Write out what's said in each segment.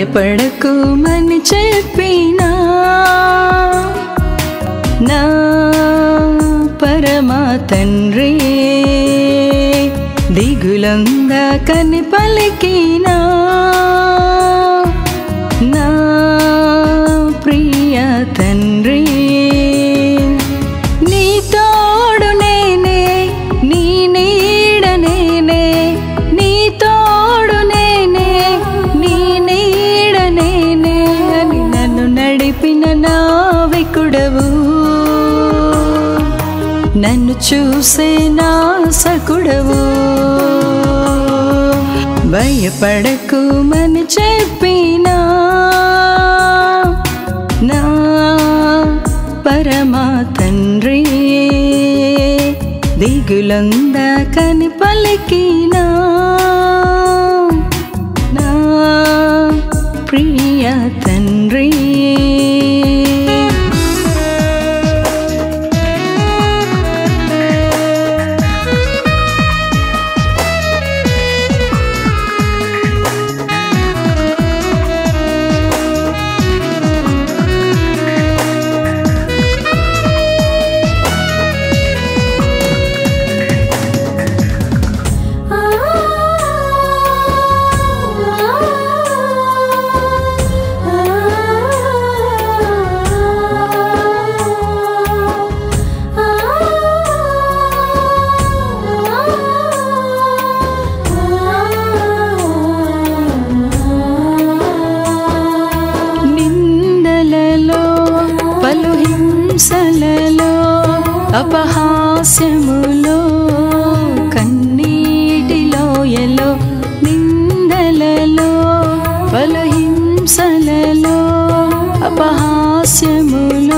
భయపడకుమని చెప్పినా నా పరమా తండ్రి దిగులంగా కని పలికినా నా ప్రియ తండ్రి నీ తోడు నేనే నీ నీడ నేనే నీ తోడు నేనే నీ నీడ నేనే అని నన్ను నడిపిన నావికుడవు నన్ను చూసే నా సకుడవు భయపడకుమని చెప్పినా నా పరమా తండ్రి దిగులందా కని పలికినా నా ప్రియ తండ్రి నిందలలో పలు హింసలలో అపహాస్యములో కన్నీటిలోయలో నిందలలో పలు హింసలలో అపహాస్యములో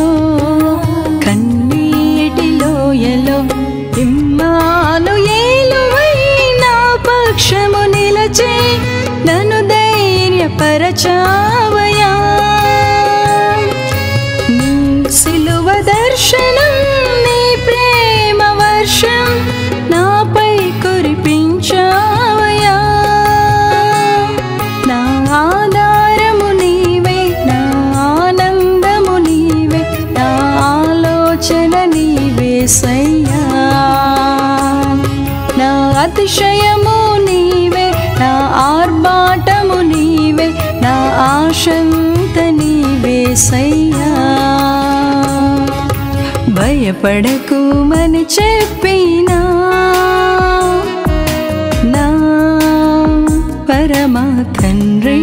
కన్నీటిలోయలో ఇమ్మాను ఏలువై నా పక్షము నిలచి నన్ను ధైర్యపరచావయా నీ సిలువ దర్శనం నీ ప్రేమ వర్షం నాపై కురిపించావయా నా ఆధారము నీవే నా ఆనందము నీవే నా ఆలోచన నీవే సయ్యా నా అతిశయము నీవే నా ఆర్భాటము నీవే నా ఆశంత నీవే సయ్యా భయపడకుమని చెప్పినా నా పరమా తండ్రి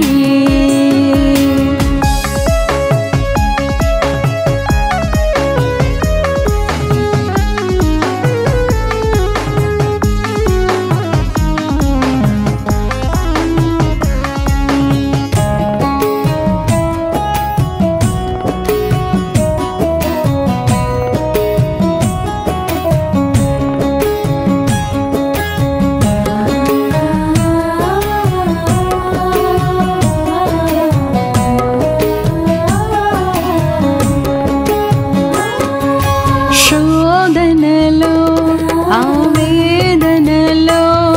శోధనలో ఆవేదనలో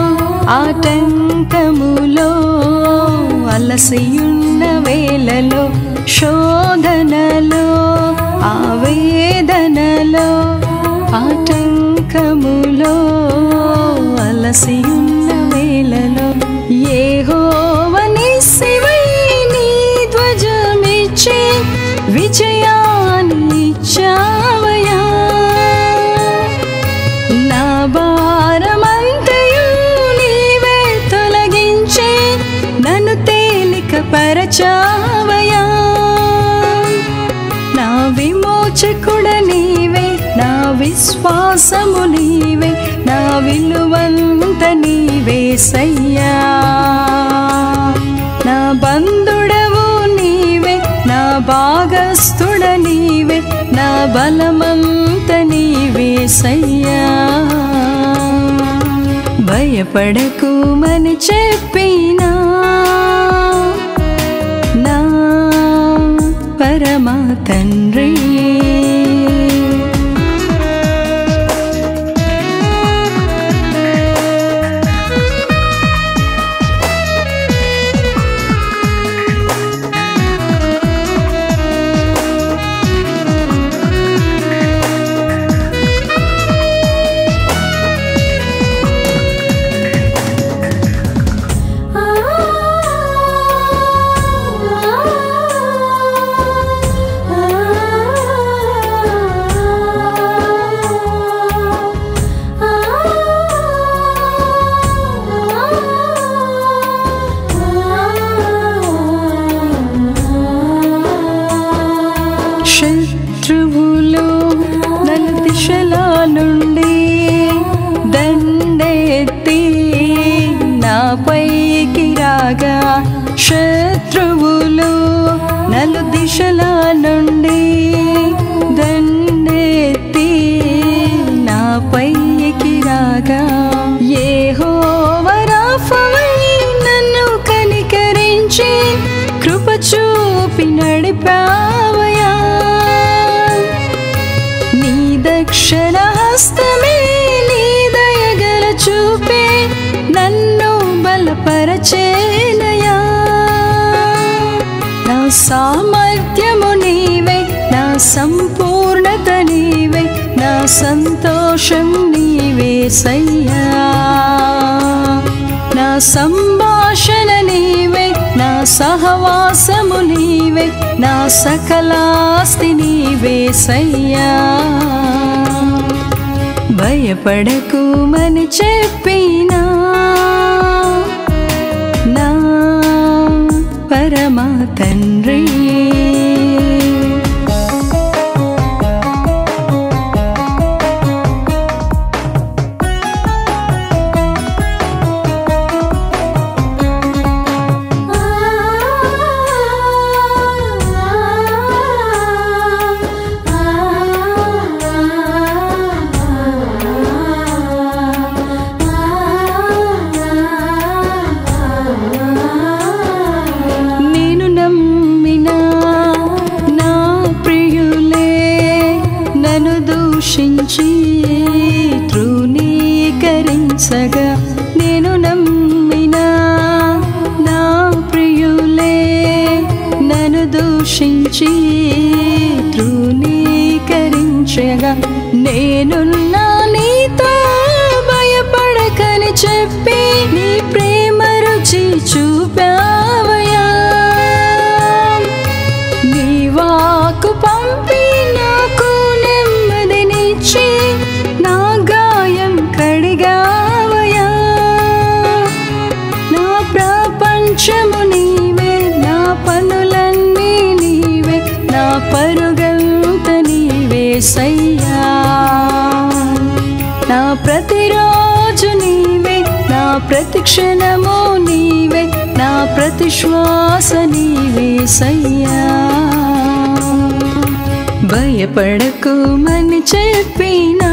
ఆటంకములో అలసియున్న వేళలో శోధనలో ఆవేదనలో ఆటంకములో అలసియున్న వేళలో ఏహోవని శివై నీ ధ్వజమిచ్చి విజయాన్ని ఇచ్చావయా నా భారమంతయు నీవే తొలగించి నన్ను తేలిక పరచావయా నా విమోచకుడ నీవే నా విశ్వాసము నీవే నా విలువంత నీవే సయ్యా నా బంధుడవు నీవే నా భాగస్థుడ నీవే నా బలమంత నీవే సయ్యా భయపడకుమని చెప్పినా నా పరమా తండ్రి శత్రువులు నలు దిశల నుండి దండెత్తి నాపైకి రాగా శత్రువులు నలు దిశల నుండి దండెత్తి నాపైకి రాగా యెహోవరాఫవై నన్ను కనికరించి కృప చూపి నడిపావయా నీ దక్షిణ హస్తమే నీ దయగల చూపే నన్ను బలపరచేనయా నా సామర్థ్యము నీవే నా సంపూర్ణత నీవే నా సంతోషం నీవే సయ్యా నా సంభాషణ నీవే నా సహవాసము నీవే నా సకలాస్తి నీవే సయ్యా భయపడకు మని చెప్పినా నా పరమా తండ్రి నేను నమ్మిన నా ప్రియులే నన్ను దూషించి తృణీకరించగా నేను నమ్మిన నా ప్రియులే నన్ను దూషించి తృణీకరించగా నేనున్నా నీతో భయపడకని చెప్పి నీ ప్రేమ రుచి చూపావయా నీ వాకు పంపి నాకు నెమ్మదినిచ్చి నా గాయం కడిగావయా నా ప్రపంచము నీవే నా పనులన్నీ నీవే నా పరుగంత నీవే సయ్యా నా ప్రతిరోజు నీవే నా ప్రతి క్షణము నీవే నా ప్రతి శ్వాస నీవే సయ్యా భయపడకు మని చెప్పినా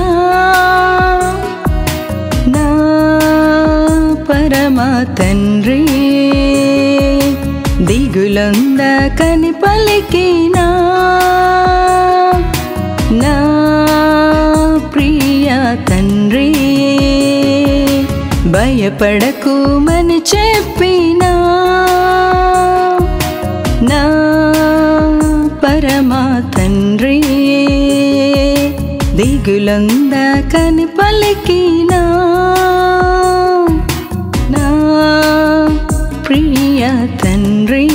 నా పరమ తండ్రి దిగులొంద కని పలికినా నా ప్రియ తండ్రి భయపడకు మని చెప్పినా నా పరమ తండ్రి దిగులొంద కని పలికినా నా ప్రియ తండ్రి